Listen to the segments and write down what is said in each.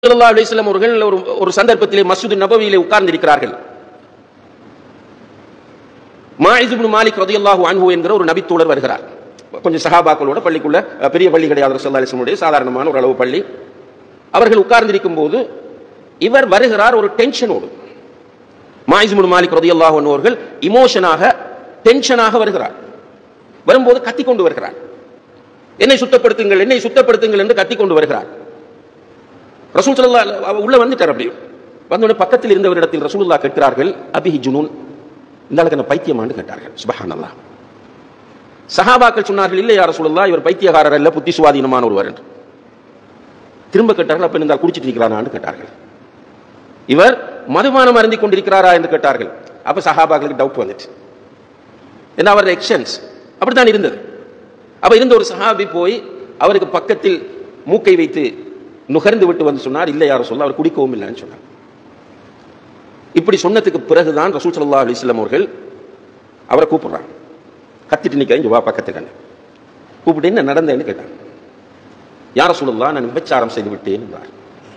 ஸல்லல்லாஹு அலைஹி வஸல்லம் அவர்கள் ஒரு ஒரு சந்தர்ப்பத்திலே மஸ்ஜித் நபவியிலே உட்கார்ந்திருக்கிறார்கள் மாயிஸ் இப்னு மாலிக் ரலியல்லாஹு அன்ஹு என்கிற ஒரு நபித்தோழர் வருகிறார் கொஞ்சம் சஹாபாக்களோட பள்ளிக்குள்ள அஹ், பெரிய பள்ளி கிடையாது ரசூலுல்லாஹி அலைஹி வஸல்லம் சாதாரணமான ஒரு அளவு பள்ளி அவர்கள் உட்கார்ந்திருக்கும் போது இவர் வருகிறார் ஒரு டென்ஷனோடு மாயிஸ் இப்னு மாலிக் ரலியல்லாஹு அன்ஹு அவர்கள் இமோஷனாக டென்ஷனாக வருகிறார் வரும்போது கத்திக் கொண்டு வருகிறார் என்னை சுத்தப்படுத்துங்கள் என்னை சுத்தப்படுத்துங்கள் என்று கத்திக் கொண்டு வருகிறார் ரசூல் ஸல்லல்லாஹு அலைஹி வஸல்லம் உள்ள வந்துட்டார் அப்படி வந்தோடனே பக்கத்தில் இருந்தவரிடத்தில் ரசூலுல்லாஹ் கேட்கிறார்கள் அபிஹி ஜுனூன் இந்த ஆளுக்கு என்ன பைத்தியமான்னு கேட்டார்கள் சுபஹானல்லாஹ் சஹாபாக்கள் சொன்னார்கள் இல்லை யார் ரசூலுல்லாஹ் இவர் பைத்தியகாரர் அல்ல புத்தி சுவாதீனமான ஒருவர் என்று திரும்ப கேட்டார்கள் அப்ப இந்த ஆள் குடிச்சிட்டு இருக்கிறானான்னு கேட்டார்கள் இவர் மதுபானம் அருந்தி கொண்டிருக்கிறாரா என்று கேட்டார்கள் அப்ப சஹாபாக்களுக்கு டவுட் வந்துச்சு ஏன்னா அவரது எக்ஷன்ஸ் அப்படித்தான் இருந்தது அப்ப இருந்த ஒரு சஹாபி போய் அவருக்கு பக்கத்தில் மூக்கை வைத்து நுகர்ந்து விட்டு வந்து சொன்னார் இல்லை யாரும் சொல்ல அவர் குடிக்கவும் இல்லைன்னு சொன்னார் இப்படி சொன்னதுக்கு பிறகுதான் ரசூல் ஸல்லல்லாஹு அலைஹி வஸல்லம் அவர்கள் அவரை கூப்பிடுறாங்க கத்திட்டு நிற்க இங்க வா பக்கத்துக்கு கூப்பிட்டு என்ன நடந்தேன்னு கேட்டாங்க யார சொல்லலாம் நான் விபச்சாரம் செய்து விட்டேன் என்றார்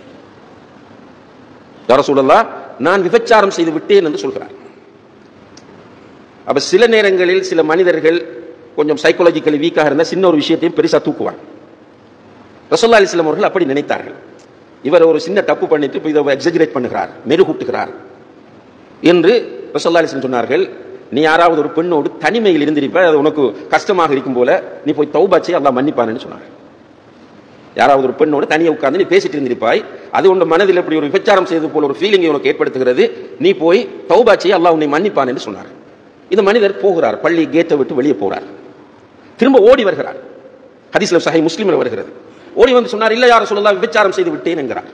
யார சொல்லலாம் நான் விபச்சாரம் செய்து விட்டேன் என்று சொல்கிறார் அப்ப சில நேரங்களில் சில மனிதர்கள் கொஞ்சம் சைக்காலஜிக்கலி வீக்காக இருந்தால் சின்ன ஒரு விஷயத்தையும் பெருசா தூக்குவாங்க ரசோல்லா அலிஸ்லாம் அவர்கள் அப்படி நினைத்தார்கள் இவர் ஒரு சின்ன தப்பு பண்ணிட்டு இப்போ இதை எக்ஸஜரேட் பண்ணுகிறார் மெருகூட்டுகிறார் என்று ரசோல்லா அலிஸ்லாம் சொன்னார்கள் நீ யாராவது ஒரு பெண்ணோடு தனிமையில் இருந்திருப்ப அது உனக்கு கஷ்டமாக இருக்கும் போல நீ போய் தௌபாச்சை அல்லாஹ் மன்னிப்பான்னு சொன்னார் யாராவது ஒரு பெண்ணோடு தனியாக உட்கார்ந்து நீ பேசிட்டு இருந்திருப்பாய் அது உன் மனதில் இப்படி ஒரு விபச்சாரம் செய்தது போல ஒரு ஃபீலிங்கை உனக்கு ஏற்படுத்துகிறது நீ போய் தௌபாச்சை அல்லாஹ் உன்னை மன்னிப்பான் என்று சொன்னார் இந்த மனிதர் போகிறார் பள்ளி கேட்டை விட்டு வெளியே போகிறார் திரும்ப ஓடி வருகிறார் ஹதீஸ்ல சஹி முஸ்லிமில் வருகிறது ஓடி வந்து சொன்னார் இல்ல யார சொல்லலாம் விபச்சாரம் செய்து விட்டேன் என்கிறார்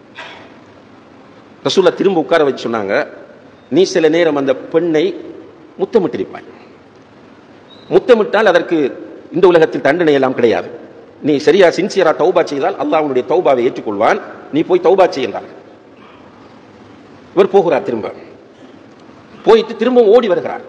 ரசூல்லா திரும்ப உட்கார வச்சு சொன்னாங்க நீ சில நேரம் அந்த பெண்ணை முத்தமிட்டிருப்பாய் முத்தமிட்டால் அதற்கு இந்த உலகத்தில் தண்டனை எல்லாம் கிடையாது நீ சரியா சின்சியரா தௌபா செய்தால் அல்லாஹ் உன்னுடைய தௌபாவை ஏற்றுக்கொள்வான் நீ போய் தௌபா செய் என்றார் இவர் போகிறார் திரும்ப போயிட்டு திரும்ப ஓடி வருகிறார்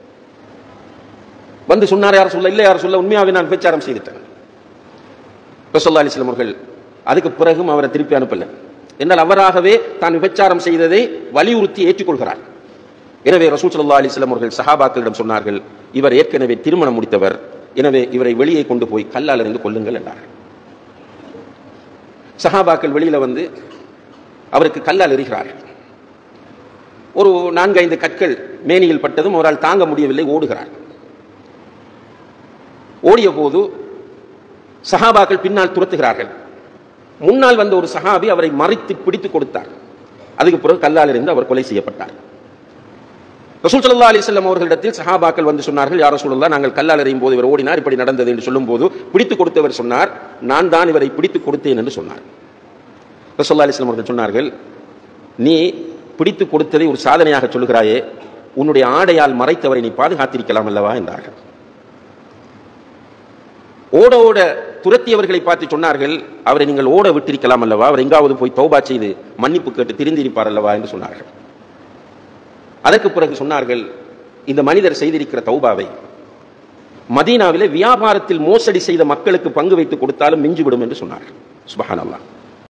வந்து சொன்னார் யார் சொல்ல இல்லை யார் சொல்ல உண்மையாவே நான் விபச்சாரம் செய்துட்டேன் ரசோல்லா அலிஸ்லாம் அவர்கள் அதுக்கு பிறகும் அவரை திருப்பி அனுப்பல என்னால் அவராகவே தான் விபச்சாரம் செய்ததை வலியுறுத்தி ஏற்றுக்கொள்கிறார் எனவே ரசூல் சல்லா அலிஸ்லாம் அவர்கள் சஹாபாக்களிடம் சொன்னார்கள் இவர் ஏற்கனவே திருமணம் முடித்தவர் எனவே இவரை வெளியே கொண்டு போய் கல்லால் இருந்து கொள்ளுங்கள் என்றார் சஹாபாக்கள் வெளியில வந்து அவருக்கு கல்லால் எறிகிறார்கள் ஒரு நான்கு ஐந்து கற்கள் மேனியில் பட்டதும் அவரால் தாங்க முடியவில்லை ஓடுகிறார் ஓடிய போது சஹாபாக்கள் பின்னால் துரத்துகிறார்கள் முன்னால் வந்த ஒரு சஹாபி அவரை மறைத்து பிடித்து கொடுத்தார் அதுக்கு பிறகு கல்லால் இருந்து அவர் கொலை செய்யப்பட்டார் ரசூல் சல்லா அலிஸ்லாம் அவர்களிடத்தில் சஹாபாக்கள் வந்து சொன்னார்கள் யார் ரசூலுல்லாஹ் நாங்கள் கல்லால் எறியும் போது இவர் ஓடினார் இப்படி நடந்தது என்று சொல்லும்போது பிடித்து கொடுத்தவர் சொன்னார் நான் தான் இவரை பிடித்து கொடுத்தேன் என்று சொன்னார் ரசூல்லா அலிஸ்லாம் அவர்கள் சொன்னார்கள் நீ பிடித்து கொடுத்ததை ஒரு சாதனையாக சொல்லுகிறாயே உன்னுடைய ஆடையால் மறைத்தவரை நீ பாதுகாத்திருக்கலாம் அல்லவா என்றார்கள் ஓட ஓட துரத்தியவர்களை பார்த்து சொன்னார்கள் அவரை நீங்கள் ஓட விட்டிருக்கலாம் அல்லவா அவர் எங்காவது போய் தௌபா செய்து மன்னிப்பு கேட்டு திருந்திருப்பார் அல்லவா என்று சொன்னார்கள் அதற்கு பிறகு சொன்னார்கள் இந்த மனிதர் செய்திருக்கிற தௌபாவை மதீனாவிலே வியாபாரத்தில் மோசடி செய்த மக்களுக்கு பங்கு வைத்து கொடுத்தாலும் மிஞ்சிவிடும் என்று சொன்னார்கள் சுபஹானல்லாஹ்